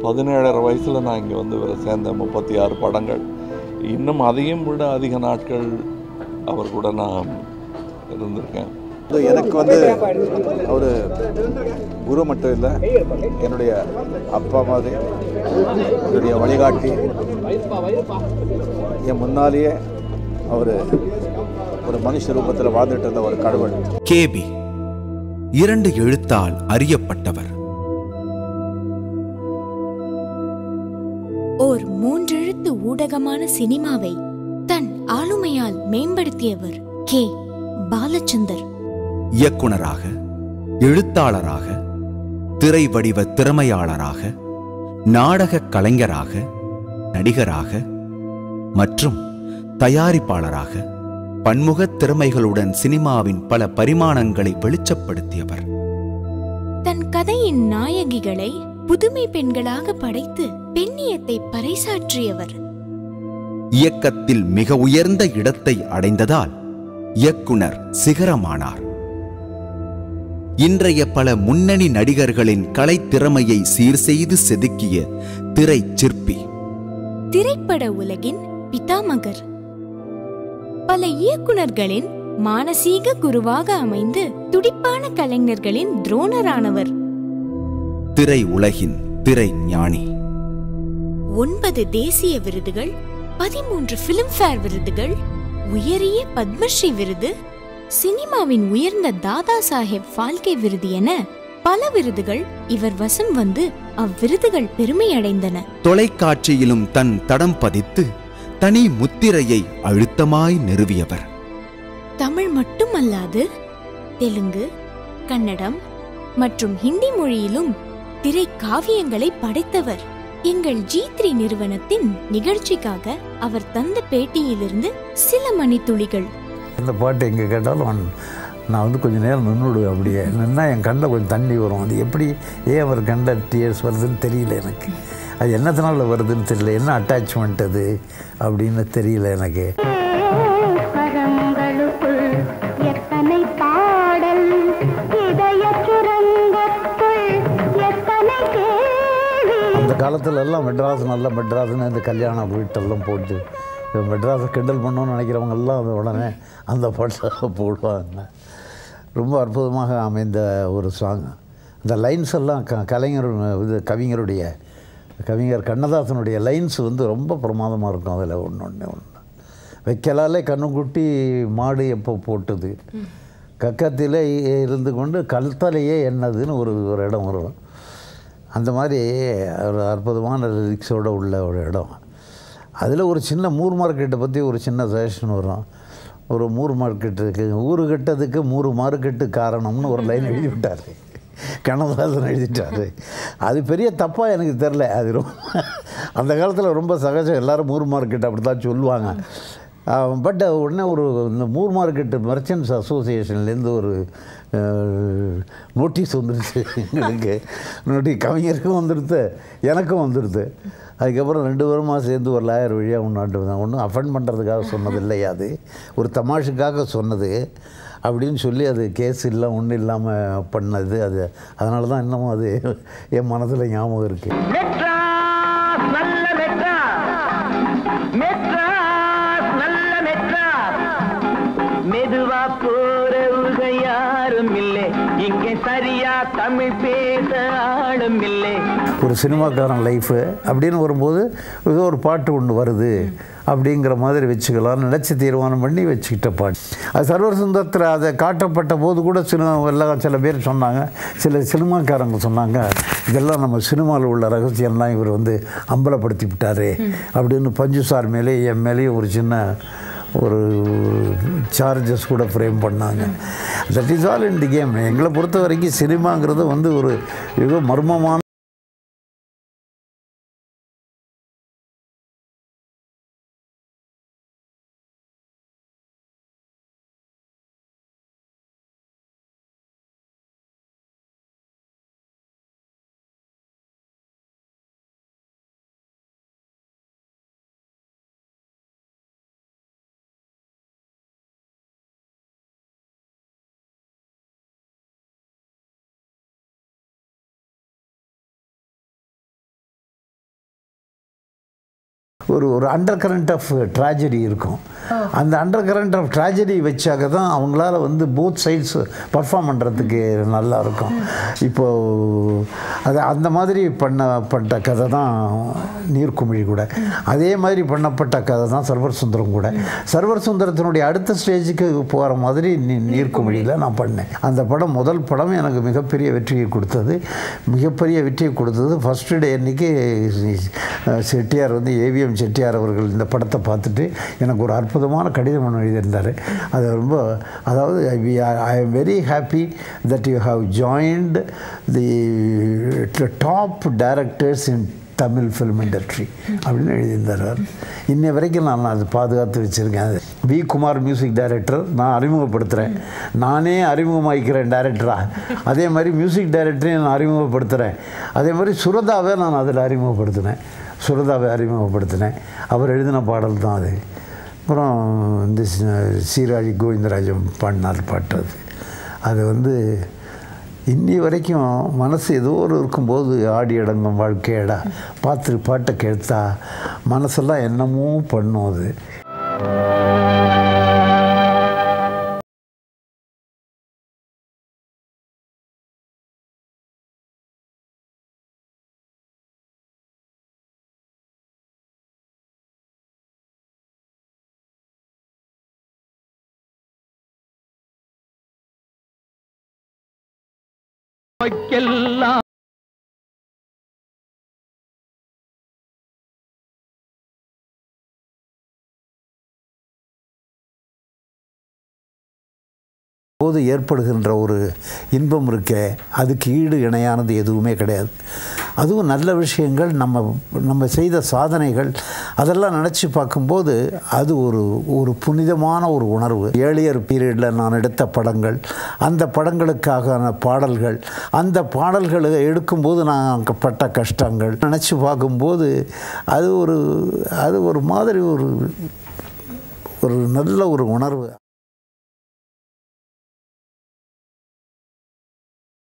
பதினேழரை வயசில் நான் இங்கே வந்து இவரை சேர்ந்தேன் முப்பத்தி ஆறு படங்கள் இன்னும் அதையும் விட அதிக நாட்கள் அவர் கூட நான் இருந்திருக்கேன் இது எனக்கு வந்து அவர் குரு மட்டும் இல்லை என்னுடைய அப்பா மாதிரி என்னுடைய வழிகாட்டி என் முன்னாலேயே அவர் ஒரு மனுஷ ரூபத்தில் வாழ்ந்துட்டு இருந்த ஒரு கடவுள் கேபி இரண்டு எழுத்தால் அறியப்பட்டவர் ஓர் மூன்றெழுத்து ஊடகமான சினிமாவை தன் ஆளுமையால் மேம்படுத்தியவர் கே பாலச்சந்தர் இயக்குனராக எழுத்தாளராக திரை வடிவ திறமையாளராக நாடகக் கலைஞராக நடிகராக மற்றும் தயாரிப்பாளராக பன்முகத் திறமைகளுடன் சினிமாவின் பல பரிமாணங்களை வெளிச்சப்படுத்தியவர் தன் கதையின் நாயகிகளை புதுமை பெண்களாக படைத்து பெண்ணியத்தை பறைசாற்றியவர் இயக்கத்தில் மிக உயர்ந்த இடத்தை அடைந்ததால் இயக்குனர் சிகரமானார் இன்றைய பல முன்னணி நடிகர்களின் கலைத்திறமையை சீர் செய்து செதுக்கிய திரை சிற்பி திரைப்பட உலகின் பிதாமகர் பல இயக்குனர்களின் மானசீக குருவாக அமைந்து துடிப்பான கலைஞர்களின் துரோணரானவர் திரை உலகின் திரை ஞானி ஒன்பது தேசிய விருதுகள் பதிமூன்று பிலிம்ஃபேர் விருதுகள் உயரிய பத்மஸ்ரீ விருது சினிமாவின் உயர்ந்த தாதா சாஹேப் ஃபால்கே விருது என பல விருதுகள் இவர் வசம் வந்து அவ்விருதுகள் பெருமையடைந்தன தொலைக்காட்சியிலும் தன் தடம் பதித்து தனி முத்திரையை அழுத்தமாய் நிறுவியவர் தமிழ் மட்டுமல்லாது தெலுங்கு கன்னடம் மற்றும் ஹிந்தி மொழியிலும் திரை காவியங்களை படைத்தவர் எங்கள் ஜி த்ரீ நிறுவனத்தின் நிகழ்ச்சிக்காக அவர் தந்த பேட்டியிலிருந்து சில மணித்துளிகள் இந்த பாட்டு எங்கே கேட்டாலும் நான் வந்து கொஞ்சம் நேரம் நின்றுடுவேன் அப்படியே நின்னா என் கண்ணில் கொஞ்சம் தண்ணி வரும் அது எப்படி ஏன் அவர் கண்ணில் டிஎஸ் வருதுன்னு தெரியல எனக்கு அது என்னத்தினால வருதுன்னு தெரியல என்ன அட்டாச்மெண்ட் அது அப்படின்னு தெரியல எனக்கு கரங்களுக்குள் எத்தனை பாடல் இதய சுரங்கத்துள் எத்தனை கேள்வி அந்த காலத்துல எல்லாம் மெட்ராஸ் நல்ல மெட்ராஸ்னு இந்த கல்யாண வீட்டெல்லாம் போட்டு இப்ப மெட்ராஸை கிண்டல் பண்ணணும்னு நினைக்கிறவங்க எல்லாம் அது உடனே அந்த பாட்டை போடுவாங்க ரொம்ப அற்புதமாக அமைந்த ஒரு சாங் இந்த லைன்ஸ் எல்லாம் க கலைஞர் இது கவிஞருடைய கவிஞர் கண்ணதாசனுடைய லைன்ஸ் வந்து ரொம்ப பிரமாதமாக இருக்கும் அதில் ஒன்று ஒன்று ஒன்று வைக்கலாலே கண்ணுக்குட்டி மாடு எப்போ போட்டுது கக்கத்திலே இருந்து கொண்டு கல்தலையே என்னதுன்னு ஒரு ஒரு இடம் வரும் அந்த மாதிரி ஒரு அற்புதமான லிரிக்ஸோடு உள்ள ஒரு இடம் அதில் ஒரு சின்ன மூர் மார்க்கெட்டை பற்றி ஒரு சின்ன சஜஷன் வரும் ஒரு மூர் மார்க்கெட் இருக்குது ஊரு கட்டதுக்கு மூறு மார்க்கெட்டு காரணம்னு ஒரு லைன் எழுதி விட்டார் கண்ணதாசன் எழுதிட்டாரு அது பெரிய தப்பாக எனக்கு தெரில அது ரொம்ப அந்த காலத்தில் ரொம்ப சகஜம் எல்லாரும் மூர் மார்க்கெட் அப்படி தான் சொல்லுவாங்க பட் உடனே ஒரு இந்த மூர் மார்க்கெட் மெர்ச்சன்ட்ஸ் அசோசியேஷன்லேருந்து ஒரு நோட்டீஸ் வந்துருச்சு எங்களுக்கு நோட்டி கவிஞருக்கும் வந்துடுது எனக்கும் வந்துடுது அதுக்கப்புறம் ரெண்டு பேருமா சேர்ந்து ஒரு லாயர் வழியாக ஒன்றாட்டு வந்தாங்க ஒன்றும் அஃபெண்ட் பண்ணுறதுக்காக சொன்னது இல்லையா அது ஒரு தமாஷுக்காக சொன்னது அப்படின்னு சொல்லி அது கேஸ் இல்லை ஒன்றும் இல்லாமல் பண்ணது அது அதனால தான் இன்னமும் அது என் மனதில் ஞாபகம் இருக்குது மெட்ராஸ் நல்ல மெட்ராஸ் மெட்ராஸ் நல்ல மெட்ராஸ் மெதுவா போறவுக யாரும் இல்லை இங்கே சரியா தமிழ் பேச ஆளும் இல்லை ஒரு சினிமாக்காரன் லைஃபு அப்படின்னு வரும்போது ஏதோ ஒரு பாட்டு ஒன்று வருது அப்படிங்கிற மாதிரி வச்சுக்கலாம் நினச்சி தீர்மானம் பண்ணி வச்சுக்கிட்ட பாட்டு அது சர்வர் சுந்தரத்தில் அதை காட்டப்பட்ட போது கூட சினிமா எல்லாம் சில பேர் சொன்னாங்க சில சினிமாக்காரங்க சொன்னாங்க இதெல்லாம் நம்ம சினிமாவில் உள்ள ரகசியம்லாம் இவர் வந்து அம்பலப்படுத்தி விட்டாரு அப்படின்னு பஞ்சு சார் மேலே என் மேலேயும் ஒரு சின்ன ஒரு சார்ஜஸ் கூட ஃப்ரேம் பண்ணாங்க that is all in the game எங்களை பொறுத்த வரைக்கும் சினிமாங்கிறது வந்து ஒரு ஏதோ மர்மமான ஒரு ஒரு அண்டர் கரண்ட் ஆஃப் ட்ராஜடி இருக்கும் அந்த அண்டர் கரண்ட் ஆஃப் ட்ராஜடி வச்சாக்க தான் அவங்களால வந்து போத் சைட்ஸ் பர்ஃபார்ம் பண்ணுறதுக்கு நல்லா இருக்கும் இப்போது அது அந்த மாதிரி பண்ணப்பட்ட கதை தான் நீர்க்குமிழி கூட அதே மாதிரி பண்ணப்பட்ட கதை தான் சர்வர் சுந்தரம் கூட சர்வர் சுந்தரத்தினுடைய அடுத்த ஸ்டேஜுக்கு போகிற மாதிரி நீ நீர்க்குமிழியில் நான் பண்ணேன் அந்த படம் முதல் படம் எனக்கு மிகப்பெரிய வெற்றியை கொடுத்தது மிகப்பெரிய வெற்றியை கொடுத்தது ஃபஸ்ட் டே அன்னைக்கு அஹ், செட்டியார் வந்து ஏவிஎம் செட்டியார் அவர்கள் இந்த படத்தை பார்த்துட்டு எனக்கு ஒரு அற்புதமான கடிதம் ஒன்று எழுதியிருந்தார் அது ரொம்ப அதாவது I am very happy that you have joined the top directors in Tamil film industry அப்படின்னு எழுதியிருந்தார் அவர். இன்னை வரைக்கும் நான் அது பாதுகாத்து வச்சுருக்கேன் அது வி குமார் மியூசிக் டைரக்டர் நான் அறிமுகப்படுத்துகிறேன் நானே அறிமுகமாக்கிறேன் டைரக்டராக அதே மாதிரி மியூசிக் டைரக்டரையும் நான் அறிமுகப்படுத்துகிறேன் அதே மாதிரி சுரதாவை நான் அதில் அறிமுகப்படுத்தினேன் சுரதாவை அறிமுகப்படுத்தினேன் அவர் எழுதின பாடல் தான் அது அப்புறம் இந்த சி- சீராழி கோவிந்தராஜன் பாடினார் பாட்டு அது அது வந்து இன்னி வரைக்கும் மனசு ஏதோ ஒரு இருக்கும்போது ஆடி அடங்கும் வாழ்க்கையடா பார்த்து பாட்டை கேட்டா மனசெல்லாம் என்னமோ பண்ணும் அது வைக்கெல்லாம் போது ஏற்படுகின்ற ஒரு இன்பம் இருக்கே அதுக்கு ஈடு இணையானது எதுவுமே கிடையாது அதுவும் நல்ல விஷயங்கள் நம்ம நம்ம செய்த சாதனைகள் அதெல்லாம் நினச்சி பார்க்கும்போது அது ஒரு ஒரு புனிதமான ஒரு உணர்வு ஏழியர் பீரியடில் நான் எடுத்த படங்கள் அந்த படங்களுக்கான பாடல்கள் அந்த பாடல்களை எடுக்கும்போது நான் பட்ட கஷ்டங்கள் நினச்சி பார்க்கும்போது அது ஒரு அது ஒரு மாதிரி ஒரு ஒரு நல்ல ஒரு உணர்வு